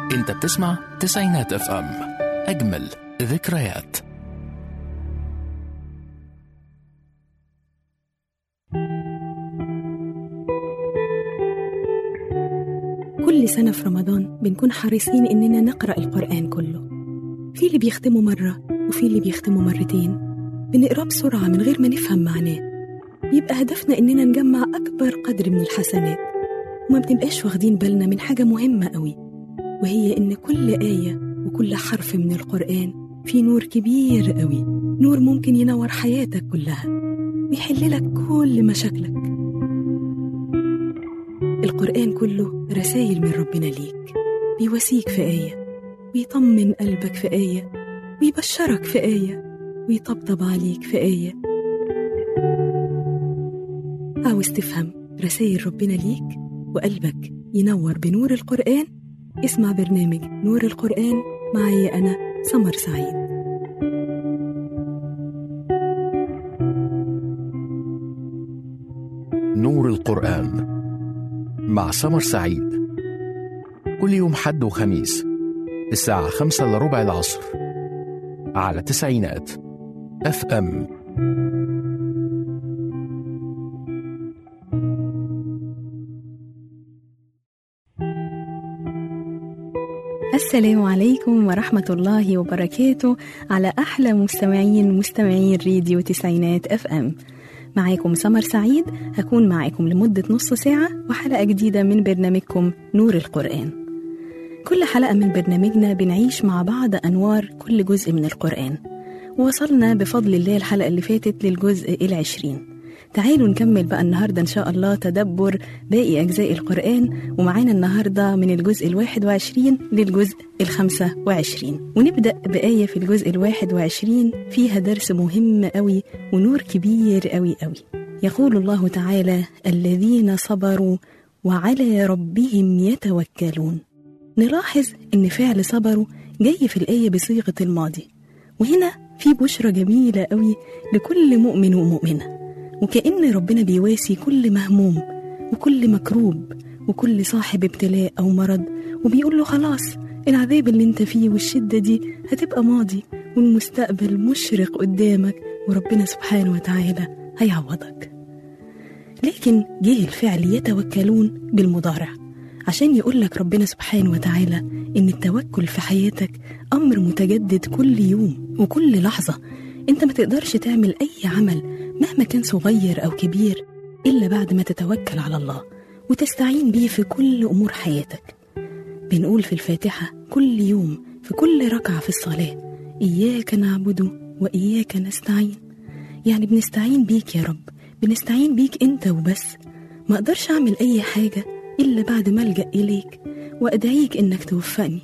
انت بتسمع تسعينات اف ام اجمل ذكريات كل سنة في رمضان بنكون حريصين إننا نقرأ القرآن كله في اللي بيختمه مرة وفي اللي بيختمه مرتين بنقراه بسرعة من غير ما نفهم معناه بيبقى هدفنا إننا نجمع أكبر قدر من الحسنات وما بنبقاش واخدين بالنا من حاجة مهمة قوي وهي إن كل آية وكل حرف من القرآن فيه نور كبير قوي نور ممكن ينور حياتك كلها ويحللك كل مشاكلك القرآن كله رسائل من ربنا ليك بيواسيك في آية ويطمن قلبك في آية ويبشرك في آية ويطبطب عليك في آية عاوز تفهم رسائل ربنا ليك وقلبك ينور بنور القرآن اسمع برنامج نور القرآن معي أنا سمر سعيد نور القرآن مع سمر سعيد كل يوم حد وخميس الساعة خمسة لربع العصر على تسعينات اف ام السلام عليكم ورحمة الله وبركاته على أحلى مستمعين مستمعين راديو تسعينات اف ام معاكم سمر سعيد هكون معاكم لمدة نص ساعة وحلقة جديدة من برنامجكم نور القرآن كل حلقة من برنامجنا بنعيش مع بعض أنوار كل جزء من القرآن ووصلنا بفضل الله الحلقة اللي فاتت للجزء العشرين تعالوا نكمل بقى النهاردة إن شاء الله تدبر باقي أجزاء القرآن ومعانا النهاردة من الجزء الواحد وعشرين للجزء الخمسة وعشرين ونبدأ بآية في الجزء الواحد وعشرين فيها درس مهم أوي ونور كبير أوي أوي يقول الله تعالى الذين صبروا وعلى ربهم يتوكلون نلاحظ إن فعل صبروا جاي في الآية بصيغة الماضي وهنا في بشرى جميلة قوي لكل مؤمن ومؤمنة وكأن ربنا بيواسي كل مهموم وكل مكروب وكل صاحب ابتلاء أو مرض وبيقول له خلاص العذاب اللي انت فيه والشدة دي هتبقى ماضي والمستقبل مشرق قدامك وربنا سبحانه وتعالى هيعوضك لكن جه الفعل يتوكلون بالمضارع عشان يقول لك ربنا سبحانه وتعالى إن التوكل في حياتك أمر متجدد كل يوم وكل لحظة أنت ما تقدرش تعمل أي عمل مهما كان صغير أو كبير إلا بعد ما تتوكل على الله وتستعين بيه في كل أمور حياتك بنقول في الفاتحة كل يوم في كل ركعة في الصلاة إياك نعبد وإياك نستعين يعني بنستعين بيك يا رب بنستعين بيك أنت وبس ما أقدرش أعمل أي حاجة إلا بعد ما ألجأ إليك وأدعيك إنك توفقني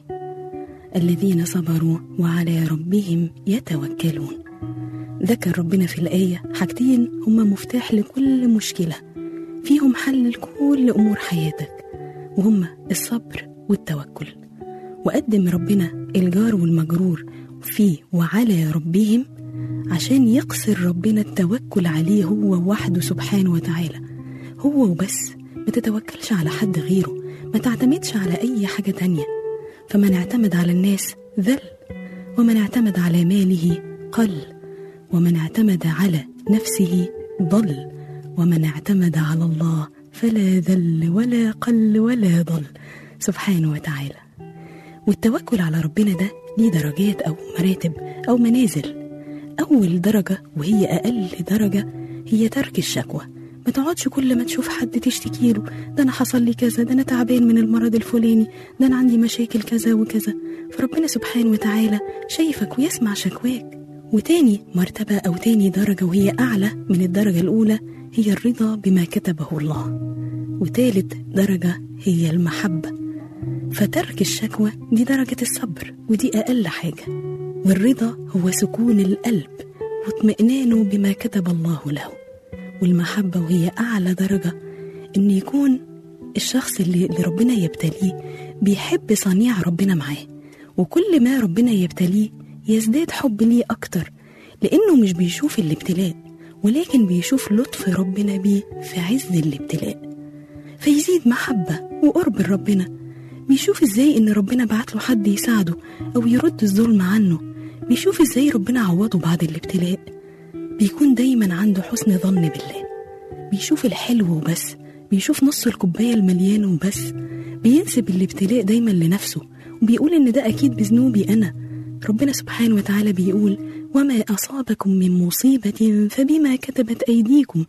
الذين صبروا وعلى ربهم يتوكلون ذكر ربنا في الآية حاجتين هما مفتاح لكل مشكلة فيهم حل لكل أمور حياتك وهما الصبر والتوكل وقدم ربنا الجار والمجرور في وعلى ربهم عشان يقصر ربنا التوكل عليه هو وحده سبحانه وتعالى هو وبس ما تتوكلش على حد غيره ما تعتمدش على أي حاجة تانية فمن اعتمد على الناس ذل ومن اعتمد على ماله قل ومن اعتمد على نفسه ضل ومن اعتمد على الله فلا ذل ولا قل ولا ضل سبحانه وتعالى والتوكل على ربنا ده ليه درجات أو مراتب أو منازل أول درجة وهي أقل درجة هي ترك الشكوى ما تقعدش كل ما تشوف حد تشتكي له ده انا حصل لي كذا ده انا تعبان من المرض الفلاني ده انا عندي مشاكل كذا وكذا فربنا سبحانه وتعالى شايفك ويسمع شكواك وتاني مرتبة أو تاني درجة وهي أعلى من الدرجة الأولى هي الرضا بما كتبه الله وتالت درجة هي المحبة فترك الشكوى دي درجة الصبر ودي أقل حاجة والرضا هو سكون القلب واطمئنانه بما كتب الله له والمحبة وهي أعلى درجة إن يكون الشخص اللي, اللي ربنا يبتليه بيحب صنيع ربنا معاه وكل ما ربنا يبتليه يزداد حب ليه أكتر لأنه مش بيشوف الابتلاء ولكن بيشوف لطف ربنا بيه في عز الابتلاء فيزيد محبة وقرب ربنا بيشوف ازاي ان ربنا بعت له حد يساعده او يرد الظلم عنه بيشوف ازاي ربنا عوضه بعد الابتلاء بيكون دايما عنده حسن ظن بالله بيشوف الحلو وبس بيشوف نص الكوباية المليان وبس بينسب الابتلاء دايما لنفسه وبيقول ان ده اكيد بذنوبي انا ربنا سبحانه وتعالى بيقول وما اصابكم من مصيبة فبما كتبت ايديكم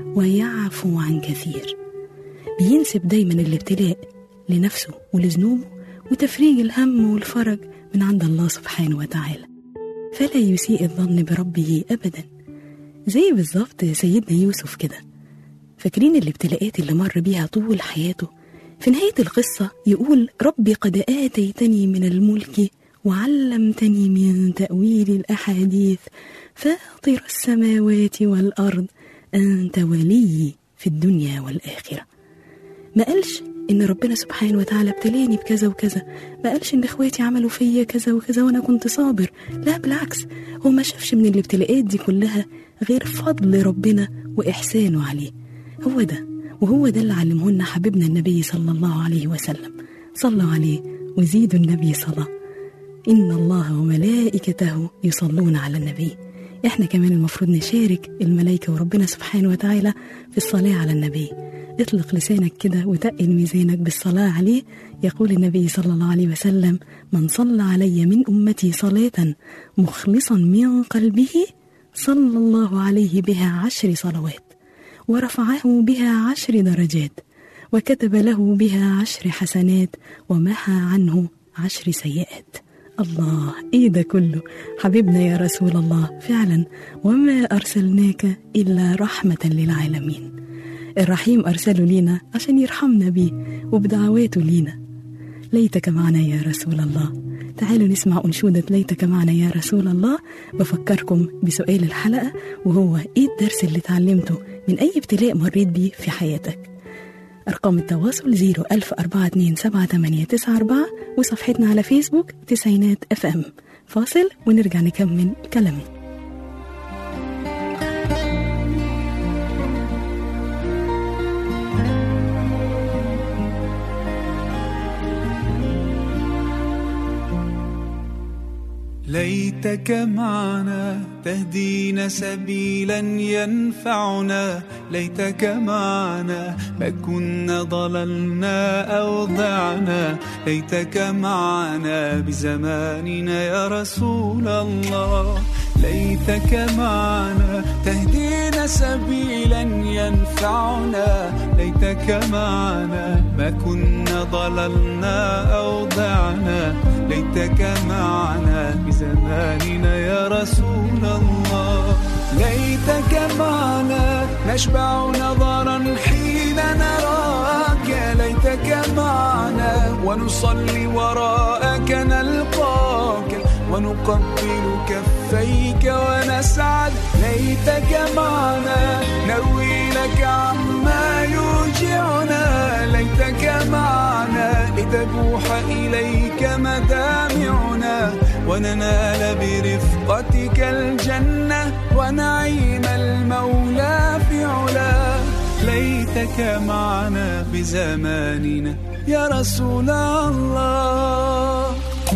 ويعفو عن كثير بينسب دايما الابتلاء لنفسه ولذنوبه وتفريج الهم والفرج من عند الله سبحانه وتعالى فلا يسيء الظن بربه ابدا زي بالظبط سيدنا يوسف كده فاكرين الابتلاءات اللي مر بيها طول حياته في نهاية القصة يقول ربي قد آتيتني من الملك وعلمتني من تأويل الأحاديث فاطر السماوات والأرض أنت ولي في الدنيا والآخرة ما قالش إن ربنا سبحانه وتعالى ابتلاني بكذا وكذا ما قالش إن إخواتي عملوا فيا كذا وكذا وأنا كنت صابر لا بالعكس هو ما شافش من الابتلاءات دي كلها غير فضل ربنا وإحسانه عليه هو ده وهو ده اللي علمه لنا حبيبنا النبي صلى الله عليه وسلم صلوا عليه وزيدوا النبي صلاة إن الله وملائكته يصلون على النبي إحنا كمان المفروض نشارك الملائكة وربنا سبحانه وتعالى في الصلاة على النبي اطلق لسانك كده وتقل ميزانك بالصلاة عليه يقول النبي صلى الله عليه وسلم من صلى علي من أمتي صلاة مخلصا من قلبه صلى الله عليه بها عشر صلوات ورفعه بها عشر درجات وكتب له بها عشر حسنات ومحى عنه عشر سيئات الله ايه ده كله حبيبنا يا رسول الله فعلا وما ارسلناك الا رحمه للعالمين الرحيم ارسله لينا عشان يرحمنا بيه وبدعواته لينا ليتك معنا يا رسول الله تعالوا نسمع أنشودة ليتك معنا يا رسول الله بفكركم بسؤال الحلقة وهو إيه الدرس اللي اتعلمته من أي ابتلاء مريت بيه في حياتك أرقام التواصل 010427894 وصفحتنا على فيسبوك تسعينات اف ام فاصل ونرجع نكمل كلامنا ليتك معنا تهدينا سبيلا ينفعنا ليتك معنا ما كنا ضللنا أو ضعنا ليتك معنا بزماننا يا رسول الله ليتك معنا تهدينا سبيلا ينفعنا ليتك معنا ما كنا ضللنا أو ضعنا ليتك معنا بزماننا يا رسول الله ليتك معنا نشبع نظرا حين نراك ليتك معنا ونصلي وراءك نلقاك ونقبل كفيك ونسعد ليتك معنا نروي لك عما يوجعنا ليتك معنا لتبوح إليك مدامعنا وننال برفقتك الجنة ونعيم المولى في علا ليتك معنا بزماننا يا رسول الله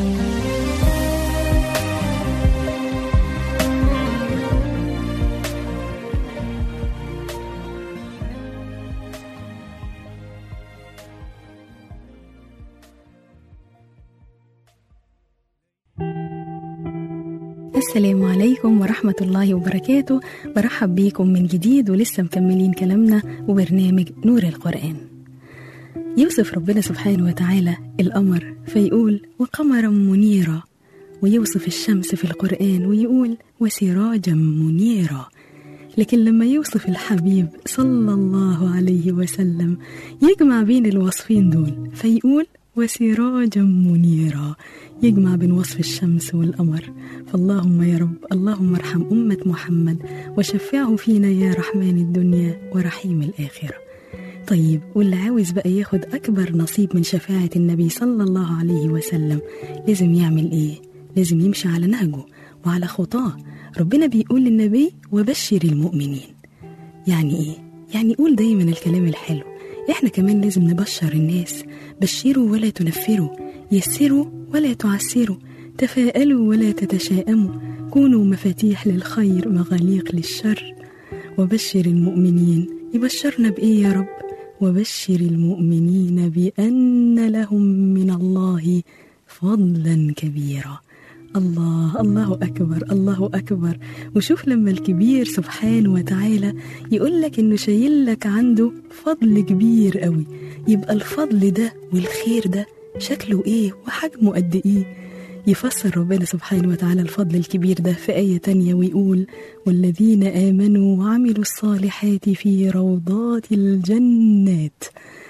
السلام عليكم ورحمة الله وبركاته برحب بيكم من جديد ولسه مكملين كلامنا وبرنامج نور القرآن يوصف ربنا سبحانه وتعالى القمر فيقول وقمرا منيرا ويوصف الشمس في القرآن ويقول وسراجا منيرا لكن لما يوصف الحبيب صلى الله عليه وسلم يجمع بين الوصفين دول فيقول وسراجا منيرا يجمع بين وصف الشمس والقمر فاللهم يا رب اللهم ارحم أمة محمد وشفعه فينا يا رحمن الدنيا ورحيم الآخرة طيب واللي عاوز بقى ياخد أكبر نصيب من شفاعة النبي صلى الله عليه وسلم لازم يعمل إيه؟ لازم يمشي على نهجه وعلى خطاه ربنا بيقول للنبي وبشر المؤمنين يعني إيه؟ يعني قول دايما الكلام الحلو احنا كمان لازم نبشر الناس بشروا ولا تنفروا يسروا ولا تعسروا تفاءلوا ولا تتشائموا كونوا مفاتيح للخير مغاليق للشر وبشر المؤمنين يبشرنا بإيه يا رب وبشر المؤمنين بأن لهم من الله فضلا كبيرا الله الله أكبر الله أكبر وشوف لما الكبير سبحانه وتعالى يقول لك إنه شايل لك عنده فضل كبير قوي يبقى الفضل ده والخير ده شكله إيه وحجمه قد إيه يفسر ربنا سبحانه وتعالى الفضل الكبير ده في آية تانية ويقول والذين آمنوا وعملوا الصالحات في روضات الجنات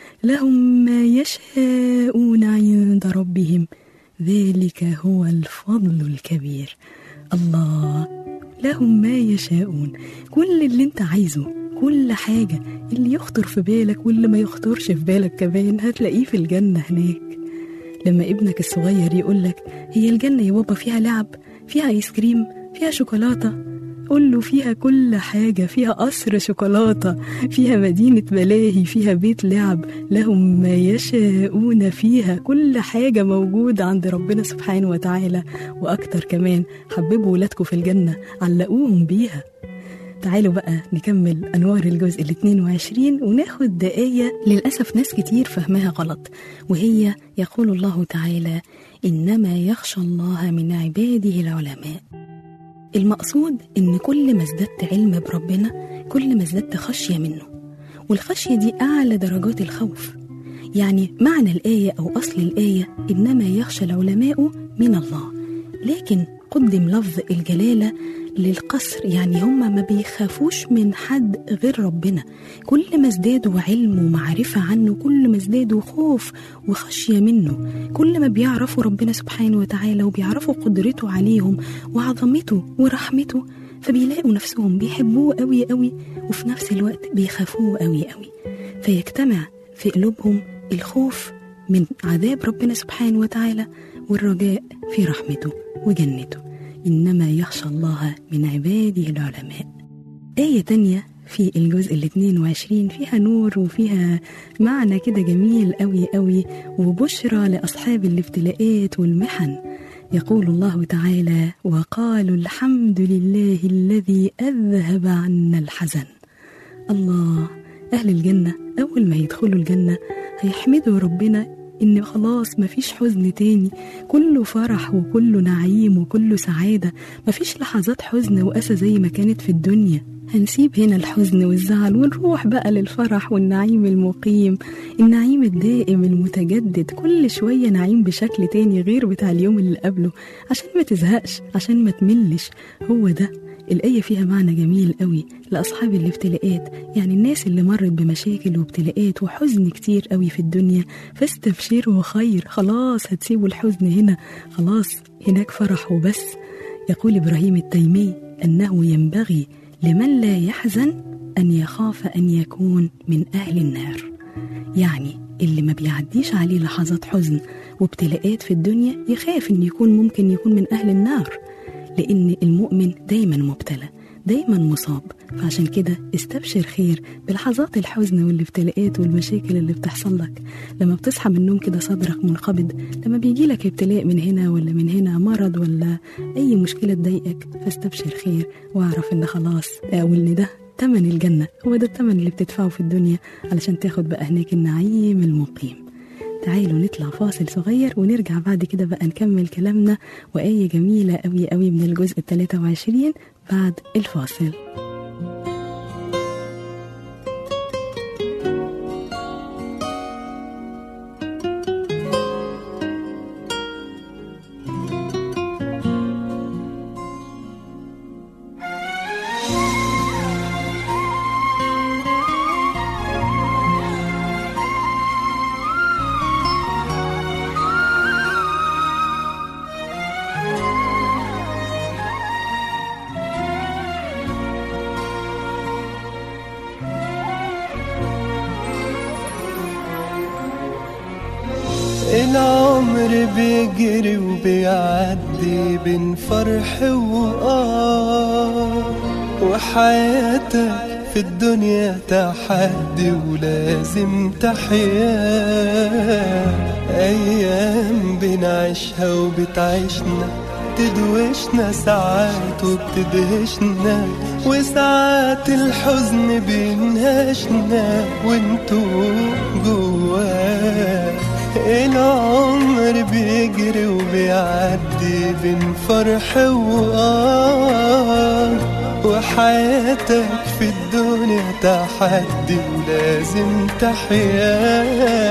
لهم ما يشاءون عند ربهم ذلك هو الفضل الكبير الله لهم ما يشاءون كل اللي انت عايزه كل حاجة اللي يخطر في بالك واللي ما يخطرش في بالك كمان هتلاقيه في الجنة هناك لما ابنك الصغير يقولك هي الجنة يا بابا فيها لعب فيها ايس كريم فيها شوكولاتة قول له فيها كل حاجة فيها قصر شوكولاتة فيها مدينة ملاهي فيها بيت لعب لهم ما يشاءون فيها كل حاجة موجودة عند ربنا سبحانه وتعالى وأكتر كمان حببوا ولادكم في الجنة علقوهم بيها تعالوا بقى نكمل أنوار الجزء ال 22 وناخد دقاية للأسف ناس كتير فهمها غلط وهي يقول الله تعالى إنما يخشى الله من عباده العلماء المقصود إن كل ما ازددت علم بربنا كل ما ازددت خشية منه والخشية دي أعلى درجات الخوف يعني معنى الآية أو أصل الآية إنما يخشى العلماء من الله لكن قدم لفظ الجلالة للقصر يعني هم ما بيخافوش من حد غير ربنا كل ما ازدادوا علم ومعرفة عنه كل ما ازدادوا خوف وخشية منه كل ما بيعرفوا ربنا سبحانه وتعالى وبيعرفوا قدرته عليهم وعظمته ورحمته فبيلاقوا نفسهم بيحبوه قوي قوي وفي نفس الوقت بيخافوه قوي قوي فيجتمع في قلوبهم الخوف من عذاب ربنا سبحانه وتعالى والرجاء في رحمته وجنته إنما يخشى الله من عباده العلماء آية تانية في الجزء ال 22 فيها نور وفيها معنى كده جميل قوي قوي وبشرى لأصحاب الابتلاءات والمحن يقول الله تعالى وقالوا الحمد لله الذي أذهب عنا الحزن الله أهل الجنة أول ما يدخلوا الجنة هيحمدوا ربنا إن خلاص مفيش حزن تاني كله فرح وكله نعيم وكله سعادة مفيش لحظات حزن وأسى زي ما كانت في الدنيا هنسيب هنا الحزن والزعل ونروح بقى للفرح والنعيم المقيم النعيم الدائم المتجدد كل شوية نعيم بشكل تاني غير بتاع اليوم اللي قبله عشان ما تزهقش عشان ما تملش هو ده الآية فيها معنى جميل قوي لأصحاب الابتلاءات يعني الناس اللي مرت بمشاكل وابتلاءات وحزن كتير قوي في الدنيا فاستبشروا خير خلاص هتسيبوا الحزن هنا خلاص هناك فرح وبس يقول إبراهيم التيمي أنه ينبغي لمن لا يحزن أن يخاف أن يكون من أهل النار يعني اللي ما بيعديش عليه لحظات حزن وابتلاءات في الدنيا يخاف أن يكون ممكن يكون من أهل النار لأن المؤمن دايما مبتلى دايما مصاب فعشان كده استبشر خير بلحظات الحزن والابتلاءات والمشاكل اللي بتحصل لك لما بتصحى من النوم كده صدرك منقبض لما بيجي لك ابتلاء من هنا ولا من هنا مرض ولا أي مشكلة تضايقك فاستبشر خير واعرف إن خلاص أو إن ده تمن الجنة هو ده التمن اللي بتدفعه في الدنيا علشان تاخد بقى هناك النعيم المقيم تعالوا نطلع فاصل صغير ونرجع بعد كده بقى نكمل كلامنا وآية جميلة قوي قوي من الجزء ال 23 بعد الفاصل العمر بيجري وبيعدي بين فرح وآه وحياتك في الدنيا تحدي ولازم تحيا أيام بنعيشها وبتعيشنا تدوشنا ساعات وبتدهشنا وساعات الحزن بينهشنا وانتو جواه العمر بيجري وبيعدي بين فرح وآه وحياتك في الدنيا تحدي ولازم تحيا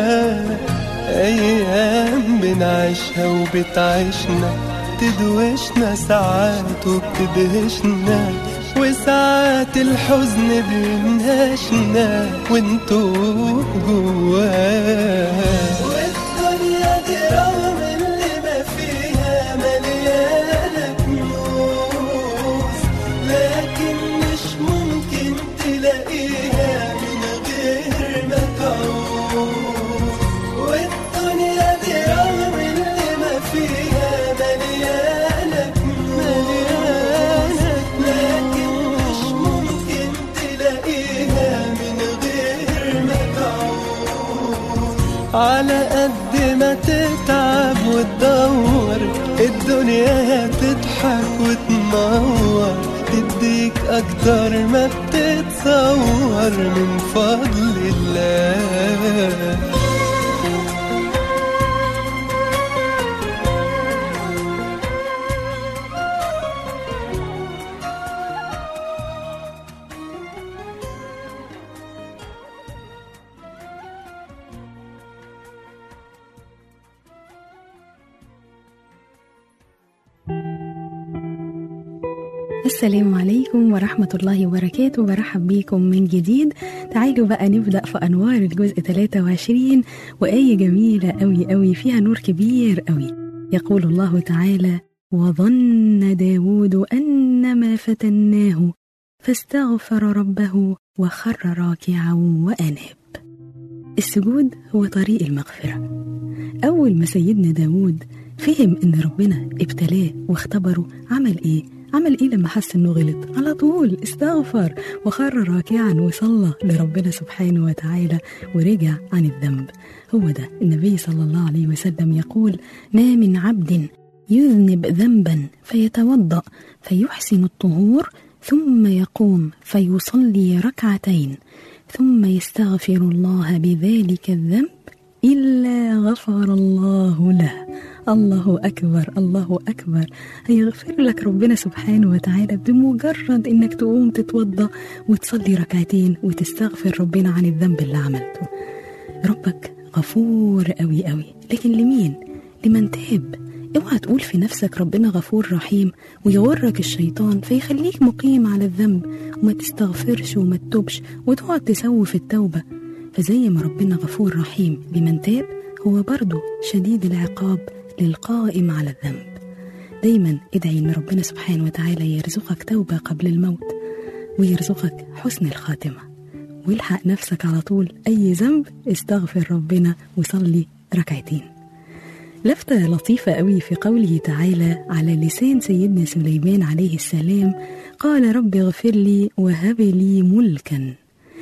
أيام بنعيشها وبتعيشنا تدوشنا ساعات وبتدهشنا وساعات الحزن بينهشنا وانتو جواه والدنيا دي رغم اللي ما فيها مليانة كنوز لكن مش ممكن تلاقيها من غير ما تعوز والدنيا دي رغم اللي ما فيها مليانة كنوز لكن مش ممكن تلاقيها من غير ما تعوز على قد ما تتعب وتدور الدنيا هتضحك وتنور تديك أكتر ما بتتصور من فضل الله السلام عليكم ورحمة الله وبركاته برحب بيكم من جديد تعالوا بقى نبدأ في أنوار الجزء 23 وآية جميلة أوي أوي فيها نور كبير أوي يقول الله تعالى وظن داود أنما فتناه فاستغفر ربه وخر راكعا وأناب السجود هو طريق المغفرة أول ما سيدنا داود فهم إن ربنا ابتلاه واختبره عمل إيه؟ عمل إيه لما حس إنه غلط؟ على طول استغفر وخر راكعا وصلى لربنا سبحانه وتعالى ورجع عن الذنب هو ده النبي صلى الله عليه وسلم يقول ما من عبد يذنب ذنبا فيتوضأ فيحسن الطهور ثم يقوم فيصلي ركعتين ثم يستغفر الله بذلك الذنب إلا غفر الله له الله أكبر الله أكبر هيغفر لك ربنا سبحانه وتعالى بمجرد إنك تقوم تتوضأ وتصلي ركعتين وتستغفر ربنا عن الذنب اللي عملته ربك غفور أوي أوي لكن لمين؟ لمن تاب اوعى تقول في نفسك ربنا غفور رحيم ويغرك الشيطان فيخليك مقيم على الذنب وما تستغفرش وما تتوبش وتقعد تسوي في التوبة فزي ما ربنا غفور رحيم لمن تاب هو برضه شديد العقاب للقائم على الذنب دايما ادعي ان ربنا سبحانه وتعالى يرزقك توبة قبل الموت ويرزقك حسن الخاتمة والحق نفسك على طول أي ذنب استغفر ربنا وصلي ركعتين لفتة لطيفة قوي في قوله تعالى على لسان سيدنا سليمان عليه السلام قال رب اغفر لي وهب لي ملكا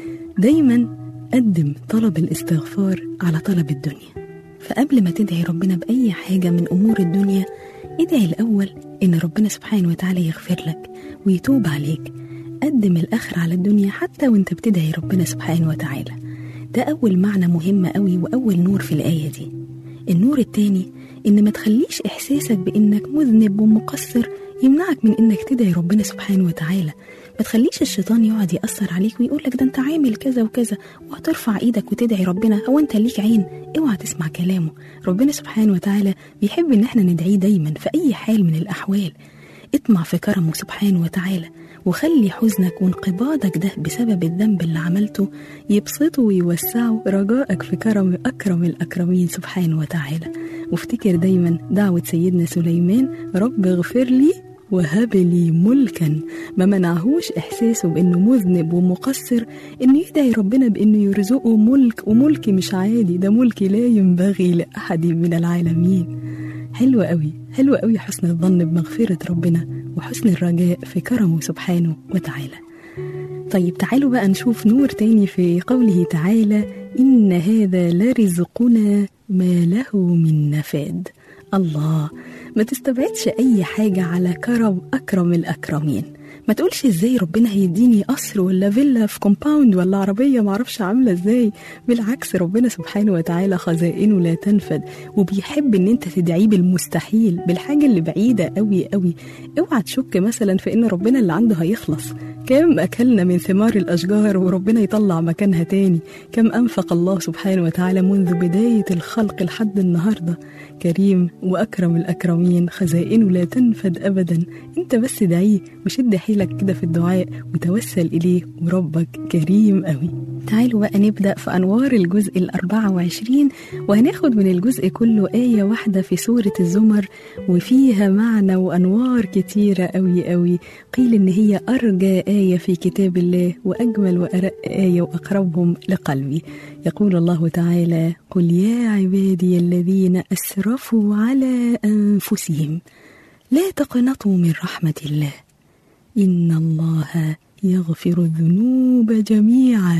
دايما قدم طلب الاستغفار على طلب الدنيا فقبل ما تدعي ربنا بأي حاجة من أمور الدنيا ادعي الأول إن ربنا سبحانه وتعالى يغفر لك ويتوب عليك قدم الآخر على الدنيا حتى وانت بتدعي ربنا سبحانه وتعالى ده أول معنى مهم قوي وأول نور في الآية دي النور التاني إن ما تخليش إحساسك بإنك مذنب ومقصر يمنعك من إنك تدعي ربنا سبحانه وتعالى ما تخليش الشيطان يقعد يأثر عليك ويقول لك ده أنت عامل كذا وكذا وهترفع إيدك وتدعي ربنا هو أنت ليك عين اوعى تسمع كلامه ربنا سبحانه وتعالى بيحب إن احنا ندعيه دايما في أي حال من الأحوال اطمع في كرمه سبحانه وتعالى وخلي حزنك وانقباضك ده بسبب الذنب اللي عملته يبسطه ويوسعه رجائك في كرم أكرم الأكرمين سبحانه وتعالى وافتكر دايما دعوة سيدنا سليمان رب اغفر لي وهب لي ملكا ما منعهوش إحساسه بأنه مذنب ومقصر إنه يدعي ربنا بأنه يرزقه ملك وملك مش عادي ده ملك لا ينبغي لأحد من العالمين حلو قوي حلو قوي حسن الظن بمغفرة ربنا وحسن الرجاء في كرمه سبحانه وتعالى طيب تعالوا بقى نشوف نور تاني في قوله تعالى إن هذا لرزقنا ما له من نفاد الله ما تستبعدش أي حاجة على كرم أكرم الأكرمين ما تقولش ازاي ربنا هيديني قصر ولا فيلا في كومباوند ولا عربية معرفش عاملة ازاي بالعكس ربنا سبحانه وتعالى خزائنه لا تنفد وبيحب ان انت تدعيه بالمستحيل بالحاجة اللي بعيدة قوي قوي اوعى تشك مثلا في ان ربنا اللي عنده هيخلص كم أكلنا من ثمار الأشجار وربنا يطلع مكانها تاني كم أنفق الله سبحانه وتعالى منذ بداية الخلق لحد النهاردة كريم وأكرم الأكرمين خزائنه لا تنفد أبدا أنت بس دعيه وشد حيلك كده في الدعاء وتوسل إليه وربك كريم قوي تعالوا بقى نبدأ في أنوار الجزء الأربعة وعشرين وهناخد من الجزء كله آية واحدة في سورة الزمر وفيها معنى وأنوار كتيرة قوي قوي قيل إن هي أرجى آية في كتاب الله وأجمل وأرق آية وأقربهم لقلبي يقول الله تعالى قل يا عبادي الذين أسرفوا على أنفسهم لا تقنطوا من رحمة الله إن الله يغفر الذنوب جميعا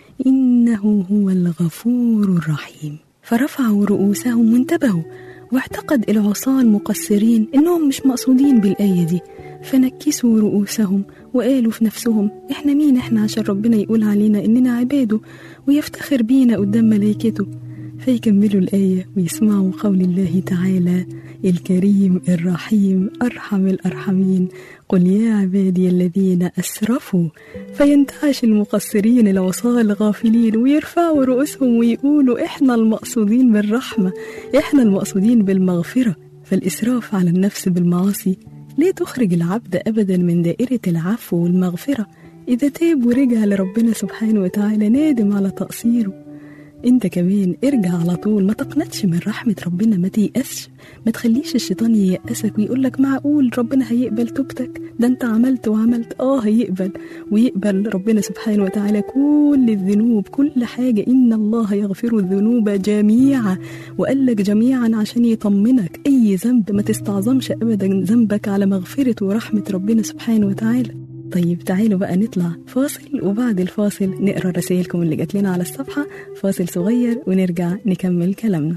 إنه هو الغفور الرحيم فرفعوا رؤوسهم وانتبهوا واعتقد العصاة المقصرين إنهم مش مقصودين بالآية دي فنكسوا رؤوسهم وقالوا في نفسهم إحنا مين إحنا عشان ربنا يقول علينا إننا عباده ويفتخر بينا قدام ملائكته فيكملوا الآية ويسمعوا قول الله تعالى الكريم الرحيم أرحم الأرحمين قل يا عبادي الذين أسرفوا فينتعش المقصرين العصاة الغافلين ويرفعوا رؤوسهم ويقولوا إحنا المقصودين بالرحمة إحنا المقصودين بالمغفرة فالإسراف على النفس بالمعاصي لا تخرج العبد أبدا من دائرة العفو والمغفرة إذا تاب ورجع لربنا سبحانه وتعالى نادم على تقصيره انت كمان ارجع على طول ما تقنطش من رحمة ربنا ما تيأسش ما تخليش الشيطان ييأسك ويقولك معقول ربنا هيقبل توبتك ده انت عملت وعملت اه هيقبل ويقبل ربنا سبحانه وتعالى كل الذنوب كل حاجة إن الله يغفر الذنوب جميعا وقال لك جميعا عشان يطمنك أي ذنب ما تستعظمش أبدا ذنبك على مغفرة ورحمة ربنا سبحانه وتعالى طيب تعالوا بقى نطلع فاصل وبعد الفاصل نقرا رسائلكم اللي جات لنا على الصفحه فاصل صغير ونرجع نكمل كلامنا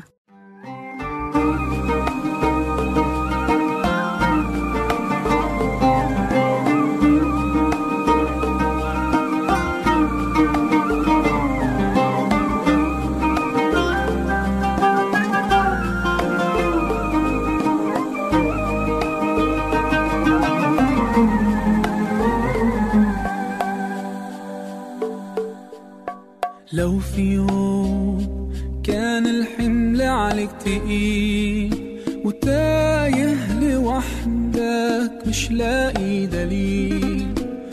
لو في يوم كان الحمل عليك تقيل وتايه لوحدك مش لاقي دليل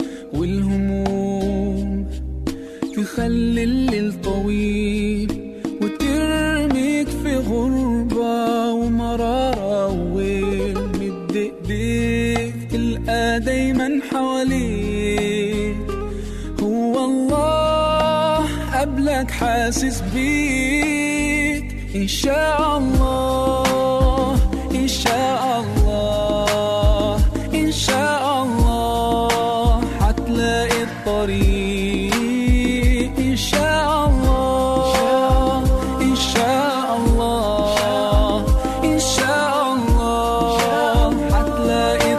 والهموم تخلي الليل طويل وترميك في غربة ومرارة وويل مد ايديك تلقى دايما حواليك هو الله قبلك حاسس بيك إن شاء الله إن شاء الله إن شاء الله هتلاقي الطريق إن شاء الله إن شاء الله إن شاء الله هتلاقي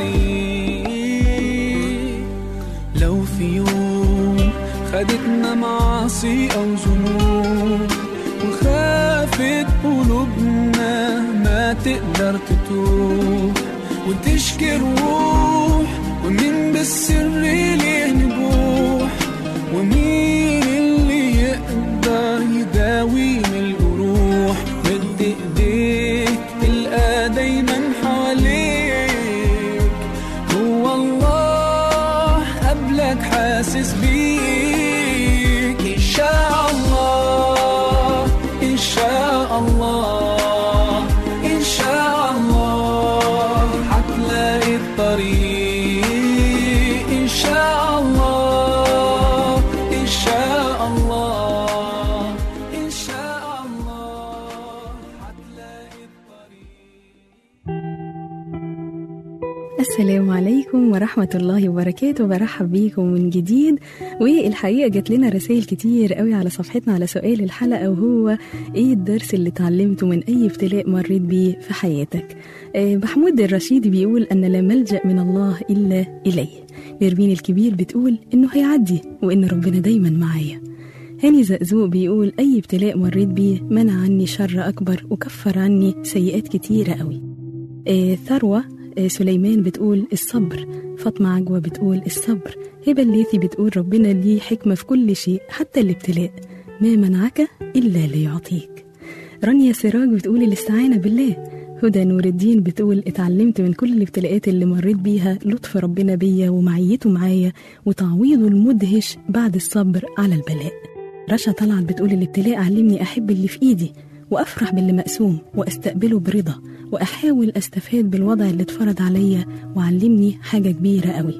الطريق لو في يوم خدتنا معاصي أو ذنوب وخافت قلوبنا ما تقدر تتوب وتشكي روح ومين بالسر ليه نبوح ومين اللي يقدر يداوي من الجروح مد ايديك تلقى دايما حواليك هو الله قبلك حاسس بيك إن شاء الله إن شاء الله إن شاء الله هتلاقي الطريق إن شاء الله إن شاء الله إن شاء الله هتلاقي الطريق السلام عليكم ورحمة الله وبركاته برحب بيكم من جديد والحقيقة جات لنا رسائل كتير قوي على صفحتنا على سؤال الحلقة وهو ايه الدرس اللي اتعلمته من اي ابتلاء مريت بيه في حياتك آه، محمود الرشيدي بيقول ان لا ملجأ من الله الا اليه نرمين الكبير بتقول انه هيعدي وان ربنا دايما معايا هاني زقزوق بيقول أي ابتلاء مريت بيه منع عني شر أكبر وكفر عني سيئات كتيرة قوي آه ثروة آه سليمان بتقول الصبر فاطمة عجوة بتقول الصبر هبة الليثي بتقول ربنا ليه حكمة في كل شيء حتى الابتلاء ما منعك إلا ليعطيك رانيا سراج بتقول الاستعانة بالله هدى نور الدين بتقول اتعلمت من كل الابتلاءات اللي مريت بيها لطف ربنا بيا ومعيته معايا وتعويضه المدهش بعد الصبر على البلاء رشا طلعت بتقول الابتلاء علمني أحب اللي في إيدي وأفرح باللي مقسوم وأستقبله برضا وأحاول أستفاد بالوضع اللي اتفرض عليا وعلمني حاجة كبيرة قوي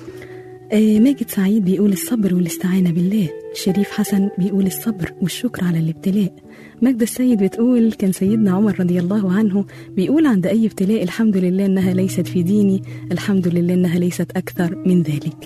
آه ماجد سعيد بيقول الصبر والاستعانة بالله شريف حسن بيقول الصبر والشكر على الابتلاء ماجدة السيد بتقول كان سيدنا عمر رضي الله عنه بيقول عند أي ابتلاء الحمد لله إنها ليست في ديني الحمد لله إنها ليست أكثر من ذلك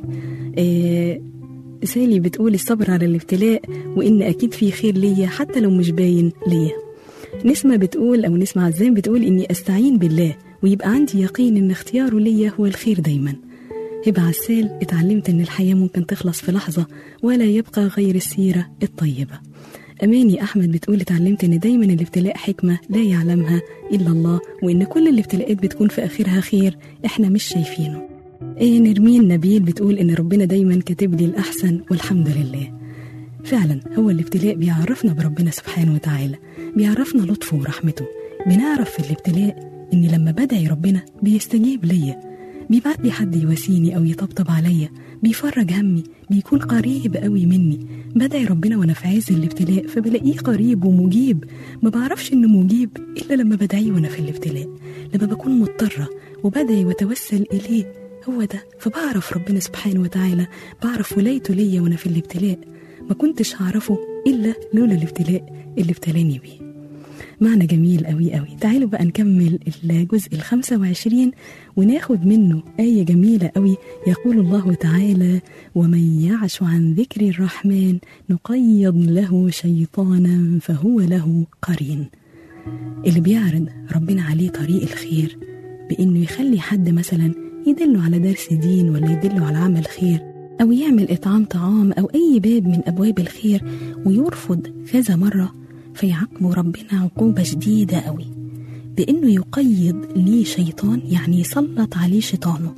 آه سالي بتقول الصبر على الابتلاء وإن أكيد في خير ليا حتى لو مش باين ليا نسمة بتقول أو نسمة عزام بتقول إني أستعين بالله ويبقى عندي يقين إن اختياره ليا هو الخير دايما هبة عسال اتعلمت إن الحياة ممكن تخلص في لحظة ولا يبقى غير السيرة الطيبة أماني أحمد بتقول اتعلمت إن دايما الابتلاء حكمة لا يعلمها إلا الله وإن كل الابتلاءات بتكون في آخرها خير إحنا مش شايفينه إيه نرمين نبيل بتقول إن ربنا دايما كاتب لي الأحسن والحمد لله فعلا هو الابتلاء بيعرفنا بربنا سبحانه وتعالى بيعرفنا لطفه ورحمته بنعرف في الابتلاء إني لما بدعي ربنا بيستجيب ليا بيبعت لي حد يواسيني أو يطبطب عليا بيفرج همي بيكون قريب قوي مني بدعي ربنا وأنا في عز الابتلاء فبلاقيه قريب ومجيب ما بعرفش إنه مجيب إلا لما بدعيه وأنا في الابتلاء لما بكون مضطرة وبدعي وتوسل إليه هو ده فبعرف ربنا سبحانه وتعالى بعرف ولايته ليا وأنا في الابتلاء ما كنتش هعرفه إلا لولا الابتلاء اللي ابتلاني بيه معنى جميل قوي قوي تعالوا بقى نكمل الجزء الخمسة وعشرين وناخد منه آية جميلة قوي يقول الله تعالى ومن يعش عن ذكر الرحمن نقيض له شيطانا فهو له قرين اللي بيعرض ربنا عليه طريق الخير بإنه يخلي حد مثلا يدله على درس دين ولا يدله على عمل خير أو يعمل إطعام طعام أو أي باب من أبواب الخير ويرفض كذا مرة فيعاقبه ربنا عقوبة شديدة قوي بإنه يقيد ليه شيطان يعني يسلط عليه شيطانه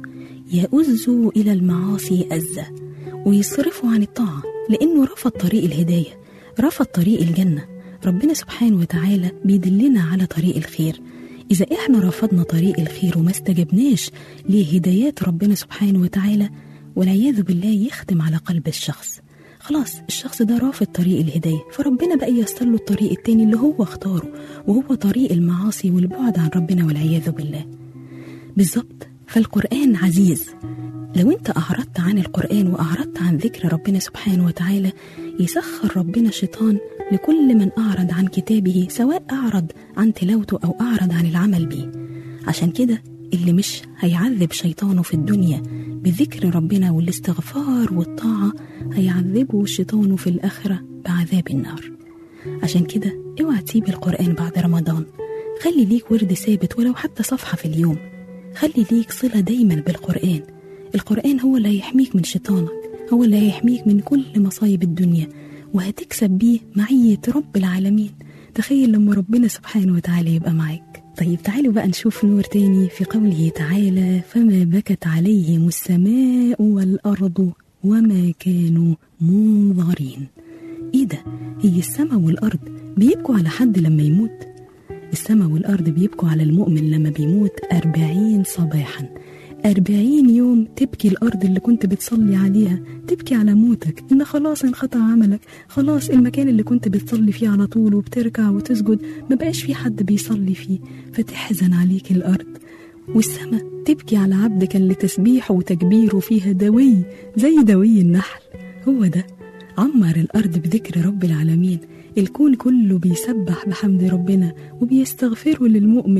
يؤزه إلى المعاصي أزة ويصرفه عن الطاعة لأنه رفض طريق الهداية رفض طريق الجنة ربنا سبحانه وتعالى بيدلنا على طريق الخير إذا إحنا رفضنا طريق الخير وما استجبناش لهدايات ربنا سبحانه وتعالى والعياذ بالله يختم على قلب الشخص خلاص الشخص ده رافض طريق الهداية فربنا بقى ييسر له الطريق التاني اللي هو اختاره وهو طريق المعاصي والبعد عن ربنا والعياذ بالله بالظبط فالقرآن عزيز لو انت أعرضت عن القرآن وأعرضت عن ذكر ربنا سبحانه وتعالى يسخر ربنا شيطان لكل من أعرض عن كتابه سواء أعرض عن تلاوته أو أعرض عن العمل به عشان كده اللي مش هيعذب شيطانه في الدنيا بذكر ربنا والاستغفار والطاعة هيعذبه شيطانه في الآخرة بعذاب النار عشان كده اوعى تسيب القرآن بعد رمضان خلي ليك ورد ثابت ولو حتى صفحة في اليوم خلي ليك صلة دايما بالقرآن القرآن هو اللي هيحميك من شيطانك هو اللي هيحميك من كل مصايب الدنيا وهتكسب بيه معية رب العالمين تخيل لما ربنا سبحانه وتعالى يبقى معاك طيب تعالوا بقى نشوف نور تاني في قوله تعالى فما بكت عليهم السماء والأرض وما كانوا منظرين ايه ده هي السماء والأرض بيبكوا على حد لما يموت السماء والأرض بيبكوا على المؤمن لما بيموت أربعين صباحا أربعين يوم تبكي الأرض اللي كنت بتصلي عليها تبكي على موتك إن خلاص انقطع عملك خلاص المكان اللي كنت بتصلي فيه على طول وبتركع وتسجد ما بقاش في حد بيصلي فيه فتحزن عليك الأرض والسماء تبكي على عبد كان لتسبيحه وتكبيره فيها دوي زي دوي النحل هو ده عمر الأرض بذكر رب العالمين الكون كله بيسبح بحمد ربنا وبيستغفره للمؤمن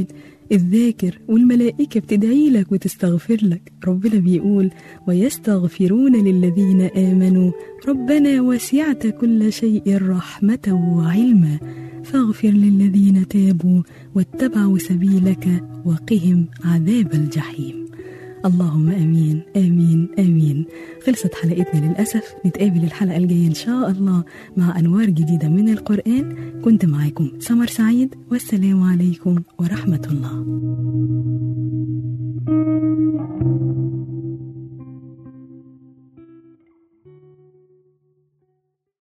الذاكر والملائكة بتدعي لك وتستغفر لك ربنا بيقول ويستغفرون للذين آمنوا ربنا وسعت كل شيء رحمة وعلما فاغفر للذين تابوا واتبعوا سبيلك وقهم عذاب الجحيم اللهم امين امين امين خلصت حلقتنا للاسف نتقابل الحلقه الجايه ان شاء الله مع انوار جديده من القران كنت معاكم سمر سعيد والسلام عليكم ورحمه الله